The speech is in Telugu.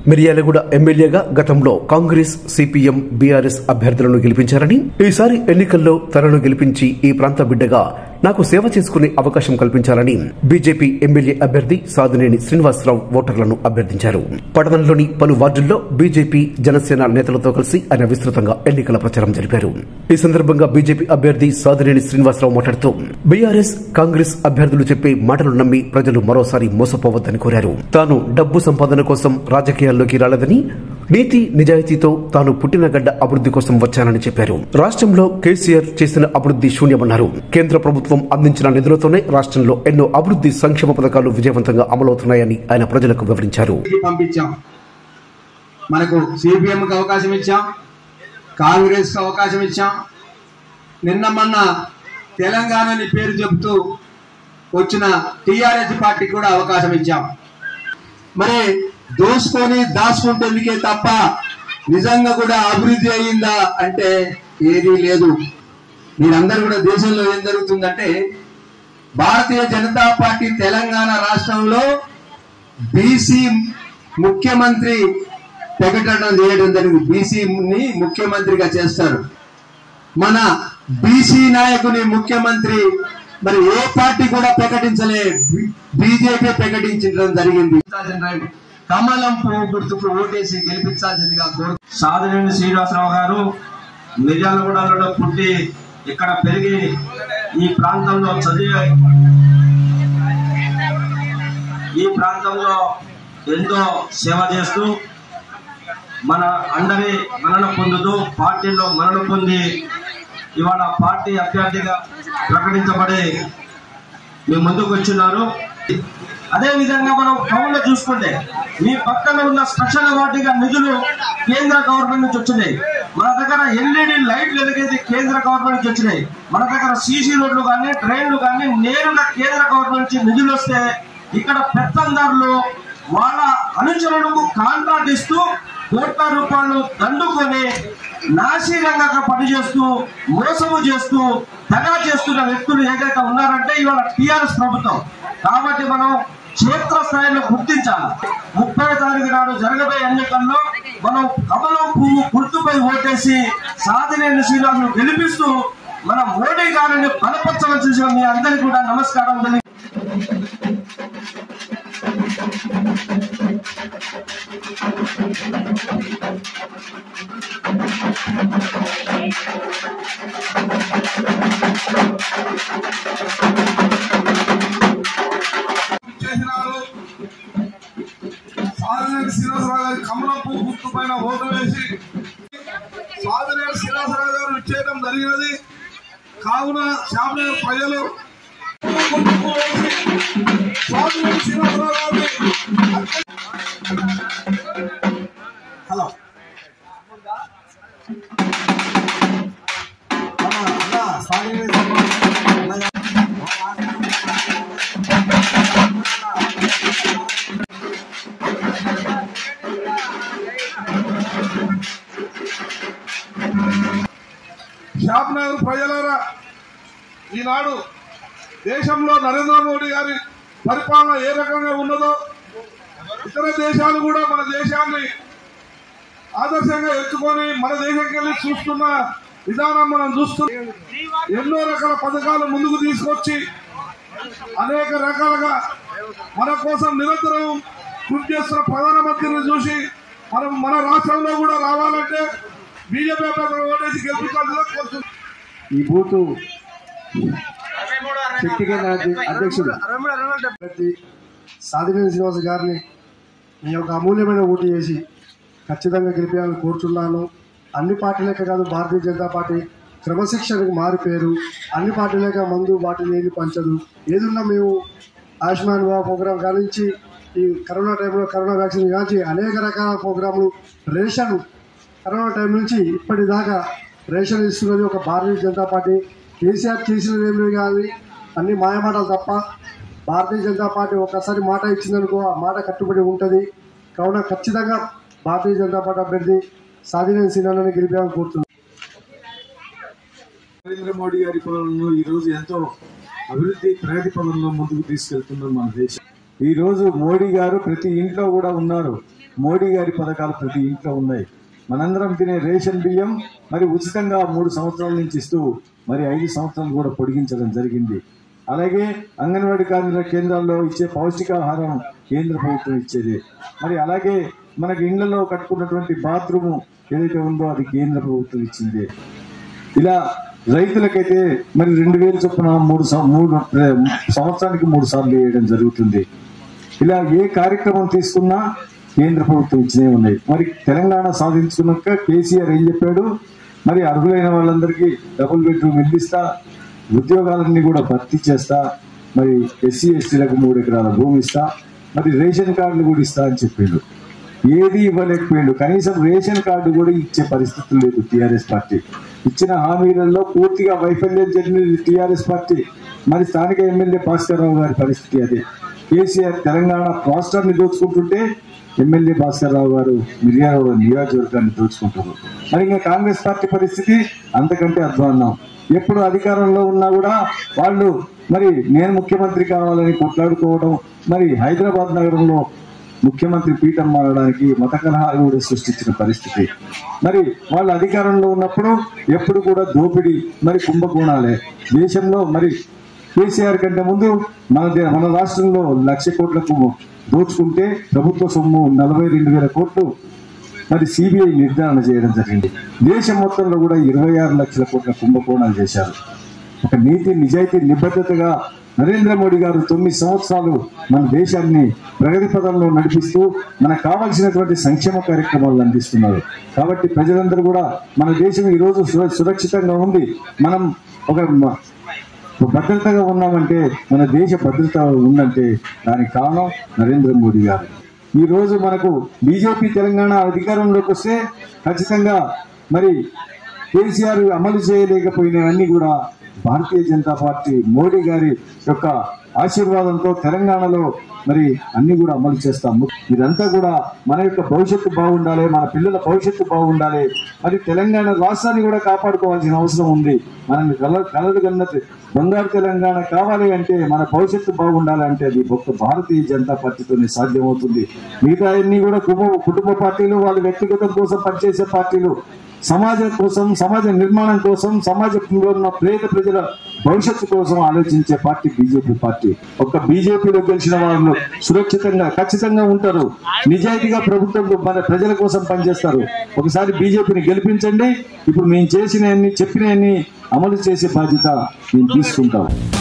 మిర్యాలగూడ ఎమ్మెల్యేగా గతంలో కాంగ్రెస్ సిపిఎం బీఆర్ఎస్ అభ్యర్థులను గెలిపించారని ఈసారి ఎన్నికల్లో తనను గెలిపించి ఈ ప్రాంత బిడ్డగా నాకు సేవ చేసుకునే అవకాశం కల్పించాలని బీజేపీ ఎమ్మెల్యే అభ్యర్థి సాదినేని శ్రీనివాసరావు ఓటర్లను అభ్యర్థించారు పట్టణంలోని పలు వార్డుల్లో బీజేపీ జనసేన నేతలతో కలిసి ఆయన విస్తృతంగా ఎన్నికల ప్రచారం జరిపారు ఈ సందర్భంగా బీజేపీ అభ్యర్థి సాదినేని శ్రీనివాసరావు మాట్లాడుతూ బీఆర్ఎస్ కాంగ్రెస్ అభ్యర్థులు చెప్పే మాటలు నమ్మి ప్రజలు మరోసారి మోసపోవద్దని కోరారు తాను డబ్బు సంపాదన కోసం రాజకీయాల్లోకి రాలేదని నీతి నిజాయితీతో తాను పుట్టిన గడ్డ అభివృద్ధి కోసం వచ్చానని చెప్పారు రాష్ట్రంలో కేసీఆర్ చేసిన అభివృద్ధి శూన్యమన్నారు కేంద్ర ప్రభుత్వం అందించిన నిధులతోనే రాష్ట్రంలో ఎన్నో అభివృద్ధి సంక్షేమ పథకాలు విజయవంతంగా అమలవుతున్నాయని ఆయన ప్రజలకు వివరించారు కి పంపించాం మనకు సిపిఎం కి అవకాశం ఇచ్చాం కాంగ్రెస్ కి అవకాశం ఇచ్చాం నిన్న మొన్న తెలంగాణని పేరు చెబుతూ వచ్చిన టిఆర్ఎస్ పార్టీకి కూడా అవకాశం ఇచ్చాం మరి దోసుకొని దాచుకుంటేందుకే తప్ప నిజంగా కూడా అభివృద్ధి అయ్యిందా అంటే ఏదీ లేదు మీరందరూ కూడా దేశంలో ఏం జరుగుతుందంటే భారతీయ జనతా పార్టీ తెలంగాణ రాష్ట్రంలో బీసీ ముఖ్యమంత్రి ప్రకటన చేయడం జరిగింది బీసీని ముఖ్యమంత్రిగా చేస్తారు మన బీసీ నాయకుని ముఖ్యమంత్రి మరి ఏ పార్టీ కూడా ప్రకటించలే బీజేపీ ప్రకటించడం జరిగింది కమలం పువ్వు గుర్తుకు ఓటేసి గెలిపించాల్సిందిగా కోరు సాధనేని శ్రీనివాసరావు గారు మిర్యాలగూడలో పుట్టి ఇక్కడ పెరిగి ఈ ప్రాంతంలో చదివి ఈ ప్రాంతంలో ఎంతో సేవ చేస్తూ మన అందరి మనన పొందుతూ పార్టీలో మనన పొంది ఇవాళ పార్టీ అభ్యర్థిగా ప్రకటించబడి మీ ముందుకు వచ్చినారు అదే విధంగా మనం టౌన్ లో చూసుకుంటే మీ పక్కన ఉన్న స్పెషల్ వాటిగా నిధులు కేంద్ర గవర్నమెంట్ నుంచి వచ్చినాయి మన దగ్గర ఎల్ఈడి లైట్లు వెలిగేది కేంద్ర గవర్నమెంట్ నుంచి వచ్చినాయి మన దగ్గర సీసీ రోడ్లు కానీ ట్రైన్లు కానీ నేరుగా కేంద్ర గవర్నమెంట్ నుంచి నిధులు వస్తే ఇక్కడ పెత్తందారులు వాళ్ళ అనుచరులకు కాంట్రాక్ట్ ఇస్తూ కోట్ల రూపాయలు దండుకొని నాశీరంగా పనిచేస్తూ మోసము చేస్తూ దగా చేస్తున్న వ్యక్తులు ఏదైతే ఉన్నారంటే ఇవాళ టిఆర్ఎస్ ప్రభుత్వం కాబట్టి మనం క్షేత్ర స్థాయిలో గుర్తించాలి ముప్పై తారీఖు నాడు జరగబోయే ఎన్నికల్లో మనం కమలం పువ్వు గుర్తుపై ఓటేసి సాధినేని శ్రీరామును గెలిపిస్తూ మన మోడీ గారిని బలపరచవలసిన మీ అందరికీ కూడా నమస్కారం తెలియ చేసినారు సాధనేని శ్రీనివాసరావు గారి కమలపు గుర్తు పైన ఓటు వేసి సాధనేని శ్రీనివాసరావు గారు ఇచ్చేయడం జరిగినది కావున శామనగర్ ప్రజలు గుర్తుకు వేసి సాధనేని శ్రీనివాసరావు గారిని హలో అన్న సాధనేని అన్నగారు షాప్నగర్ ప్రజలారా ఈనాడు దేశంలో నరేంద్ర మోడీ గారి పరిపాలన ఏ రకంగా ఉన్నదో ఇతర దేశాలు కూడా మన దేశాన్ని ఆదర్శంగా ఎత్తుకొని మన దేశంకి వెళ్ళి చూస్తున్న విధానం మనం చూస్తున్నాం ఎన్నో రకాల పథకాలు ముందుకు తీసుకొచ్చి అనేక రకాలుగా మన కోసం నిరంతరం కృషి చేస్తున్న ప్రధానమంత్రిని చూసి మనం మన రాష్ట్రంలో కూడా రావాలంటే బీజేపీ అభ్యర్థులు ఓటేసి గెలిపించాల్సిందిగా కోరుతున్నాం ఈ బూతు శక్తి కేంద్ర అధ్య- అధ్యక్షుడు అభ్యర్థి సాధినేని శ్రీనివాస గారిని మీ యొక్క అమూల్యమైన ఓటు చేసి ఖచ్చితంగా గెలిపించాలని కోరుతున్నాను అన్ని పార్టీలకే కాదు భారతీయ జనతా పార్టీ క్రమశిక్షణకు మారిపోయారు అన్ని పార్టీలకే మందు బాటిల్ ఏది పంచదు ఏదున్నా మేము ఆయుష్మాన్ భవ ప్రోగ్రాం కానించి ఈ కరోనా టైంలో కరోనా వ్యాక్సిన్ కానించి అనేక రకాల ప్రోగ్రాంలు రేషన్ కరోనా టైం నుంచి ఇప్పటిదాకా రేషన్ ఇస్తున్నది ఒక భారతీయ జనతా పార్టీ కేసీఆర్ చేసినది ఏమి కాదు అన్ని మాయమాటలు తప్ప భారతీయ జనతా పార్టీ ఒకసారి మాట ఇచ్చిందనుకో ఆ మాట కట్టుబడి ఉంటుంది కావున ఖచ్చితంగా భారతీయ జనతా పార్టీ అభ్యర్థి సాధినేని శ్రీనారాయణ గెలిపాలని కోరుతున్నాను నరేంద్ర మోడీ గారి పాలనలో ఈ రోజు ఎంతో అభివృద్ధి ప్రగతి పదంలో ముందుకు తీసుకెళ్తున్నాం మన దేశం ఈ రోజు మోడీ గారు ప్రతి ఇంట్లో కూడా ఉన్నారు మోడీ గారి పథకాలు ప్రతి ఇంట్లో ఉన్నాయి మనందరం తినే రేషన్ బియ్యం మరి ఉచితంగా మూడు సంవత్సరాల నుంచి ఇస్తూ మరి ఐదు సంవత్సరాలు కూడా పొడిగించడం జరిగింది అలాగే అంగన్వాడీ కార్మిక కేంద్రాల్లో ఇచ్చే పౌష్టికాహారం కేంద్ర ప్రభుత్వం ఇచ్చేది మరి అలాగే మనకి ఇళ్లలో కట్టుకున్నటువంటి బాత్రూము ఏదైతే ఉందో అది కేంద్ర ప్రభుత్వం ఇచ్చింది ఇలా రైతులకైతే మరి రెండు వేలు చొప్పున మూడు సం- మూడు సంవత్సరానికి మూడు సార్లు వేయడం జరుగుతుంది ఇలా ఏ కార్యక్రమం తీసుకున్నా కేంద్ర ప్రభుత్వం ఇచ్చినవి ఉన్నాయి మరి తెలంగాణ సాధించుకున్నాక కేసీఆర్ ఏం చెప్పాడు మరి అర్హులైన వాళ్ళందరికీ డబుల్ బెడ్రూమ్ ఇల్లిస్తా ఉద్యోగాలన్నీ కూడా భర్తీ చేస్తా మరి ఎస్సీ ఎస్టీలకు మూడు ఎకరాల భూమి ఇస్తా మరి రేషన్ కార్డులు కూడా ఇస్తా అని చెప్పాడు ఏది ఇవ్వలేకపోయాడు కనీసం రేషన్ కార్డు కూడా ఇచ్చే పరిస్థితి లేదు టీఆర్ఎస్ పార్టీ ఇచ్చిన హామీలలో పూర్తిగా వైఫల్యం చెందినది టీఆర్ఎస్ పార్టీ మరి స్థానిక ఎమ్మెల్యే భాస్కర్ రావు గారి పరిస్థితి అదే కేసీఆర్ తెలంగాణ రాష్ట్రాన్ని దోచుకుంటుంటే ఎమ్మెల్యే భాస్కర్ రావు గారు మిర్యాల నియోజకవర్గాన్ని దోచుకుంటున్నారు మరి ఇంకా కాంగ్రెస్ పార్టీ పరిస్థితి అంతకంటే అధ్వాన్నం ఎప్పుడు అధికారంలో ఉన్నా కూడా వాళ్ళు మరి నేను ముఖ్యమంత్రి కావాలని కొట్లాడుకోవడం మరి హైదరాబాద్ నగరంలో ముఖ్యమంత్రి పీఠం మారడానికి మత కలహాలు కూడా సృష్టించిన పరిస్థితి మరి వాళ్ళ అధికారంలో ఉన్నప్పుడు ఎప్పుడు కూడా దోపిడీ మరి కుంభకోణాలే దేశంలో మరి కేసీఆర్ కంటే ముందు మన దే- మన రాష్ట్రంలో లక్ష కోట్లకు దోచుకుంటే ప్రభుత్వ సొమ్ము నలభై రెండు వేల కోట్లు మరి సిబిఐ నిర్ధారణ చేయడం జరిగింది దేశం మొత్తంలో కూడా ఇరవై ఆరు లక్షల కోట్ల కుంభకోణాలు చేశారు ఒక నీతి నిజాయితీ నిబద్ధతగా నరేంద్ర మోడీ గారు తొమ్మిది సంవత్సరాలు మన దేశాన్ని ప్రగతి పదంలో నడిపిస్తూ మనకు కావాల్సినటువంటి సంక్షేమ కార్యక్రమాలు అందిస్తున్నారు కాబట్టి ప్రజలందరూ కూడా మన దేశం ఈ రోజు సుర- సురక్షితంగా ఉంది మనం ఒక మ- భద్రతగా ఉన్నామంటే మన దేశ భద్రత ఉందంటే దానికి కారణం నరేంద్ర మోడీ గారు ఈ రోజు మనకు బీజేపీ తెలంగాణ అధికారంలోకి వస్తే ఖచ్చితంగా మరి కేసీఆర్ అమలు చేయలేకపోయినవన్నీ కూడా భారతీయ జనతా పార్టీ మోడీ గారి యొక్క ఆశీర్వాదంతో తెలంగాణలో మరి అన్ని కూడా అమలు చేస్తాము ఇదంతా కూడా మన యొక్క భవిష్యత్తు బాగుండాలి మన పిల్లల భవిష్యత్తు బాగుండాలి మరి తెలంగాణ రాష్ట్రాన్ని కూడా కాపాడుకోవాల్సిన అవసరం ఉంది మనం కల కలలు కన్నది బంగారు తెలంగాణ కావాలి అంటే మన భవిష్యత్తు బాగుండాలి అంటే అది ఒక్క భారతీయ జనతా పార్టీతోనే సాధ్యమవుతుంది మిగతా అన్ని కూడా కుటుంబ కుటుంబ పార్టీలు వాళ్ళ వ్యక్తిగతం కోసం పనిచేసే పార్టీలు సమాజం కోసం సమాజ నిర్మాణం కోసం సమాజంలో ఉన్న పేద ప్రజల భవిష్యత్తు కోసం ఆలోచించే పార్టీ బీజేపీ పార్టీ ఒక్క బీజేపీలో గెలిచిన వాళ్ళు సురక్షితంగా ఖచ్చితంగా ఉంటారు నిజాయితీగా ప్రభుత్వం మన ప్రజల కోసం పనిచేస్తారు ఒకసారి బీజేపీని గెలిపించండి ఇప్పుడు మేము చేసిన చెప్పిన అమలు చేసే బాధ్యత మేము తీసుకుంటాం